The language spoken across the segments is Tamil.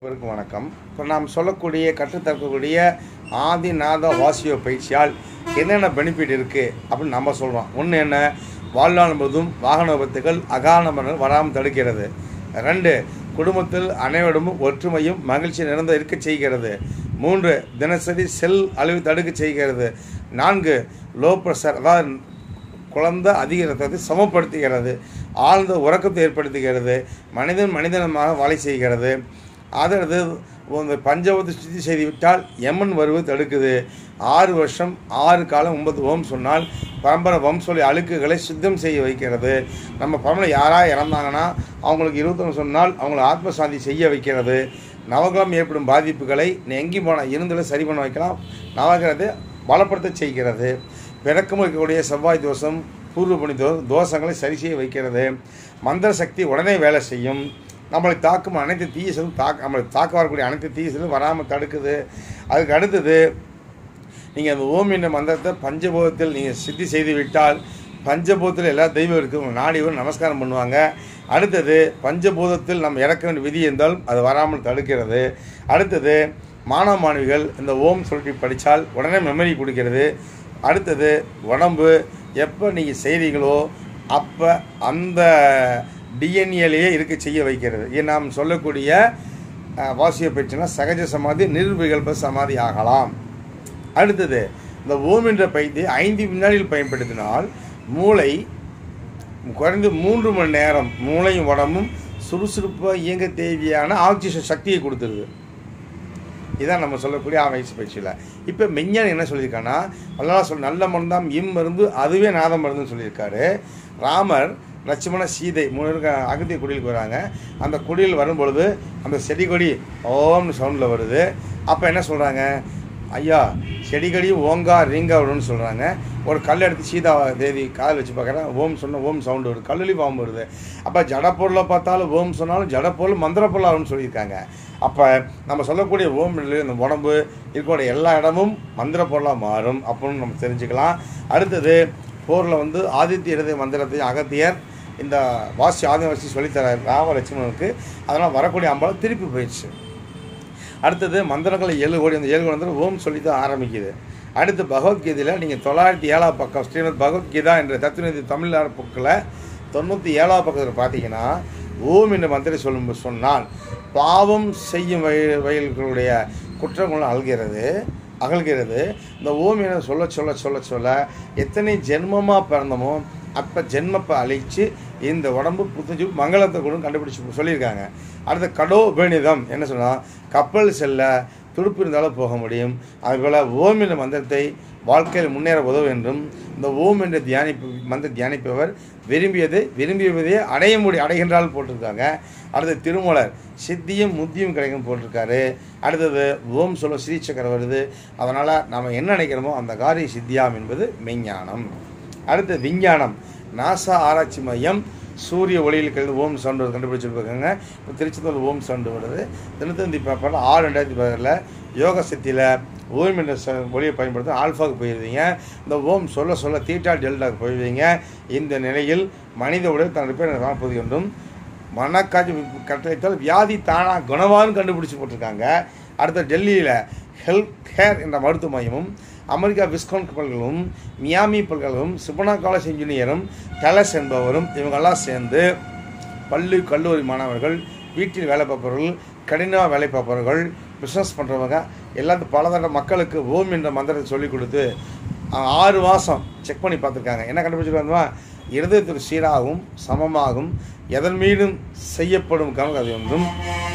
அனைவருக்கும் வணக்கம் இப்போ நாம் சொல்லக்கூடிய கற்றுத்தரக்கூடிய ஆதிநாத வாசியோ பயிற்சியால் என்னென்ன பெனிஃபிட் இருக்குது அப்படின்னு நம்ம சொல்கிறோம் ஒன்று என்ன வாழ்நாள் முழுவதும் வாகன விபத்துகள் அகால மரணங்கள் வராமல் தடுக்கிறது ரெண்டு குடும்பத்தில் அனைவரிடமும் ஒற்றுமையும் மகிழ்ச்சி நிறைந்த இருக்க செய்கிறது மூன்று தினசரி செல் அழிவு தடுக்க செய்கிறது நான்கு லோ ப்ரெஷர் அதாவது குழந்த அதிக ரத்தத்தை சமப்படுத்துகிறது ஆழ்ந்த உறக்கத்தை ஏற்படுத்துகிறது மனிதன் மனிதனமாக வாழை செய்கிறது அதற்கு இந்த பஞ்சவத்து சுத்தி செய்து விட்டால் எமன் வருவது தடுக்குது ஆறு வருஷம் ஆறு காலம் ஒன்பது ஓம் சொன்னால் பரம்பரை வம்சொலி அழுக்குகளை சுத்தம் செய்ய வைக்கிறது நம்ம பரம்பரை யாராக இறந்தாங்கன்னா அவங்களுக்கு இருபத்தொன்று சொன்னால் அவங்கள ஆத்மசாந்தி செய்ய வைக்கிறது நவகிரகம் ஏற்படும் பாதிப்புகளை நீ எங்கேயும் போனால் இருந்துல சரி பண்ண வைக்கலாம் நவகிரகத்தை பலப்படுத்த செய்கிறது பிறக்கும் இருக்கக்கூடிய செவ்வாய் தோஷம் பூர்வ பணி தோ தோஷங்களை சரி செய்ய வைக்கிறது மந்திர சக்தி உடனே வேலை செய்யும் நம்மளை தாக்கும் அனைத்து தீய செல்லும் தாக்க நம்மளை தாக்க வரக்கூடிய அனைத்து தீய செல்லும் வராமல் தடுக்குது அதுக்கு அடுத்தது நீங்கள் அந்த ஓம் என்ற மந்திரத்தை பஞ்சபூதத்தில் நீங்கள் சித்தி செய்து விட்டால் பஞ்சபூதத்தில் எல்லா தெய்வம் இருக்குது உங்கள் நாடி வரும் நமஸ்காரம் பண்ணுவாங்க அடுத்தது பஞ்சபூதத்தில் நம்ம இறக்க வேண்டிய விதி இருந்தாலும் அது வராமல் தடுக்கிறது அடுத்தது மாணவ மாணவிகள் இந்த ஓம் சொல்லி படித்தால் உடனே மெமரி கொடுக்கிறது அடுத்தது உடம்பு எப்போ நீங்கள் செய்கிறீங்களோ அப்போ அந்த டிஎன்ஏலேயே இருக்க செய்ய வைக்கிறது இது நாம் சொல்லக்கூடிய அஹ், வாசிய பயிற்சினா சகஜ சமாதி நிர்விகல்ப சமாதி ஆகலாம் அடுத்தது இந்த ஓம் என்ற பயிற்சி ஐந்து வினாடியில் பயன்படுத்தினால் மூளை குறைந்து மூன்று மணி நேரம் மூளையும் உடம்பும் சுறுசுறுப்பாக இயங்க தேவையான ஆக்சிஜன் சக்தியை கொடுத்துருது இதான் நம்ம சொல்லக்கூடிய ஆராய்ச்சி பயிற்சியில் இப்போ மெஞ்ஞானி என்ன சொல்லியிருக்கான்னா நல்லா சொல் நல்ல மருந்தாம் இம் மருந்து அதுவே நாத மருந்துன்னு சொல்லியிருக்காரு ராமர் லட்சுமண சீதை மூணு பேருக்கு அகத்திய குடிலுக்கு வராங்க அந்த குடியில் வரும்பொழுது அந்த செடி கொடி ஓம்னு சவுண்டில் வருது அப்போ என்ன சொல்கிறாங்க ஐயா செடிகடி ஓங்கா ரீங்கா வரும்னு சொல்கிறாங்க ஒரு கல் எடுத்து சீதா தேவி கால் வச்சு பார்க்குறேன் ஓம் சொன்ன ஓம் சவுண்டு வருது கல்லுலி பாம்பு வருது அப்போ ஜடப்பொருளை பார்த்தாலும் ஓம் சொன்னாலும் ஜடப்பொருள் மந்திரப்பொருள் ஆகும்னு சொல்லியிருக்காங்க அப்போ நம்ம சொல்லக்கூடிய ஓம் இல்லை, இந்த உடம்பு இருக்கக்கூடிய எல்லா இடமும் மந்திர பொருளாக மாறும் அப்படின்னு நம்ம தெரிஞ்சுக்கலாம் அடுத்தது போரில் வந்து ஆதித்ய இருதய மந்திரத்தை அகத்தியர் இந்த வாசி ஆதிவாசி சொல்லித்தரார் ராமலட்சுமணனுக்கு அதனால் வரக்கூடிய அம்பாள் திருப்பி போயிடுச்சு அடுத்தது மந்திரங்களை ஏழு கோடி அந்த ஏழு கோடி மந்திரம் ஓம் சொல்லி தான் ஆரம்பிக்குது அடுத்து பகவத்கீதையில் நீங்கள் தொள்ளாயிரத்தி ஏழாவது பக்கம் ஸ்ரீமத் பகவத்கீதா என்ற தத்துவநிதி தமிழ்நாடு புக்கில் தொண்ணூற்றி ஏழாவது பக்கத்தில் பார்த்தீங்கன்னா ஓம் என்ற மந்திரம் சொல்லும் சொன்னால் பாவம் செய்யும் வயல் வயல்களுடைய குற்றங்களும் அழுகிறது அகழ்கிறது இந்த ஓம் என சொல்ல சொல்ல சொல்ல சொல்ல எத்தனை ஜென்மமாக பிறந்தமோ அப்போ ஜென்மப்பை அழித்து இந்த உடம்பு புத்துஞ்சு மங்களத்தை கூட கண்டுபிடிச்சு சொல்லியிருக்காங்க அடுத்த கடோ பேணிதம் என்ன சொன்னால் கப்பல் செல்ல துடுப்பு இருந்தாலும் போக முடியும் அதுபோல் ஓம் என்ற மந்திரத்தை வாழ்க்கையில் முன்னேற உதவும் என்றும் இந்த ஓம் என்ற தியானிப்பு மந்திர தியானிப்பவர் விரும்பியது விரும்பியதையே அடைய முடி அடைகின்றால் போட்டிருக்காங்க அடுத்து திருமலர் சித்தியும் முத்தியும் கிடைக்கும் போட்டிருக்காரு அடுத்தது ஓம் சொல்ல ஸ்ரீசக்கரம் வருது அதனால் நம்ம என்ன நினைக்கிறோமோ அந்த காரிய சித்தியாம் என்பது மெஞ்ஞானம் அடுத்து விஞ்ஞானம் நாசா ஆராய்ச்சி மையம் சூரிய ஒளியில் கழிந்து ஓம் சவுண்டு வருது கண்டுபிடிச்சிருக்காங்க இப்போ திருச்செந்தூர் ஓம் சவுண்டு வருது தினத்தந்தி பேப்பரில் ஆறு ரெண்டாயிரத்தி பதினில் யோக சக்தியில் ஓம் என்ற ச- ஒளியை பயன்படுத்தி ஆல்ஃபாவுக்கு போயிருந்தீங்க இந்த ஓம் சொல்ல சொல்ல தீட்டா டெல்டாக்கு போயிருவீங்க இந்த நிலையில் மனித உடல் தன் ரிப்பேர் காணப்பது என்றும் மனக்காட்சி கட்டளைத்தால் வியாதி தானாக குணமான்னு கண்டுபிடிச்சி போட்டிருக்காங்க அடுத்த டெல்லியில் ஹெல்த் கேர் என்ற மருத்துவ மையமும் அமெரிக்கா விஸ்கான் பல்கலும் மியாமி பல்கலும் சுபனா காலேஜ் இன்ஜினியரும் டலஸ் என்பவரும் இவங்கெல்லாம் சேர்ந்து பள்ளி கல்லூரி மாணவர்கள் வீட்டில் வேலை பார்ப்பவர்கள் கடினமாக வேலை பார்ப்பவர்கள் பிஸ்னஸ் பண்ணுறவங்க எல்லாத்து பலதர மக்களுக்கு ஓம் என்ற மந்திரத்தை சொல்லிக் கொடுத்து அஹ், ஆறு மாதம் செக் பண்ணி பார்த்துருக்காங்க என்ன கண்டுபிடிச்சிருக்காங்க இருதயத்துக்கு சீராகவும் சமமாகும் எதன் மீதும் செய்யப்படும் கணக்கு அது ஒன்றும்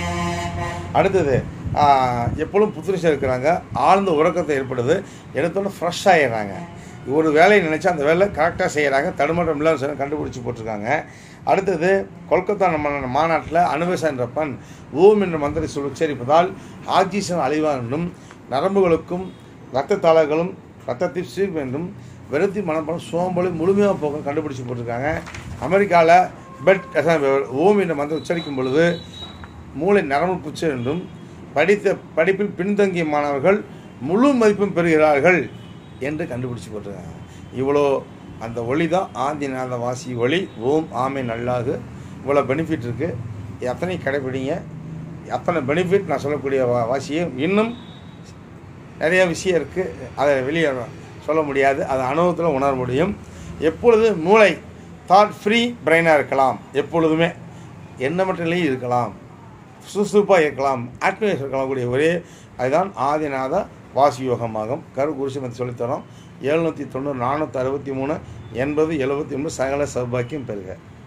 அடுத்தது ஆஹ், எப்பொழுதும் புத்துணர்ச்சியாக இருக்கிறாங்க ஆழ்ந்த உறக்கத்தை ஏற்படுது எடுத்தோன்னே ஃப்ரெஷ் ஆகிடுறாங்க ஒரு வேலையை நினச்சா அந்த வேலை கரெக்டாக செய்கிறாங்க தடுமாற்றம் இல்லாமல் செய்ய கண்டுபிடிச்சி போட்டிருக்காங்க அடுத்தது கொல்கத்தா நம்ம மாநாட்டில் அனுவேசா என்ற பெண் ஓம் என்ற மந்திரை சொல் உச்சரிப்பதால் ஆக்சிஜன் அழிவார் என்றும் நரம்புகளுக்கும் இரத்த தாளர்களும் ரத்தத்தை சீர்ப்பு என்றும் வெறுத்தி மனப்படம் சோம்பலும் முழுமையாக போக கண்டுபிடிச்சி போட்டிருக்காங்க அமெரிக்காவில் பெட் ஓம் என்ற மந்திரம் உச்சரிக்கும் பொழுது மூளை நரம்பு புச்சு என்றும் படித்த படிப்பில் பின்தங்கிய மாணவர்கள் முழு மதிப்பும் பெறுகிறார்கள் என்று கண்டுபிடிச்சு போட்டிருக்காங்க இவ்வளோ அந்த ஒளி தான் ஆந்திநாத வாசி ஒளி ஓம் ஆமை நல்லாகு இவ்வளோ பெனிஃபிட் இருக்குது எத்தனை கடைபிடிங்க அத்தனை பெனிஃபிட் நான் சொல்லக்கூடிய வா வாசியம் இன்னும் நிறைய விஷயம் இருக்குது அதை வெளியே சொல்ல முடியாது அதை அனுபவத்தில் உணர முடியும் எப்பொழுது மூளை தாட் ஃப்ரீ பிரெயினாக இருக்கலாம் எப்பொழுதுமே எண்ணமற்றிலையும் இருக்கலாம் சுறுசுறுப்பாக இருக்கலாம் ஆக்டிவேஷன் இருக்கக்கூடிய ஒரே அதுதான் ஆதிநாத வாசி யோகமாகும் கரு குருசிமத்தை சொல்லித்தரோம் எழுநூற்றி தொண்ணூறு நானூற்றி அறுபத்தி மூணு எண்பது எழுபத்தி ஒன்று சகல சௌபாக்கியம் பெறுக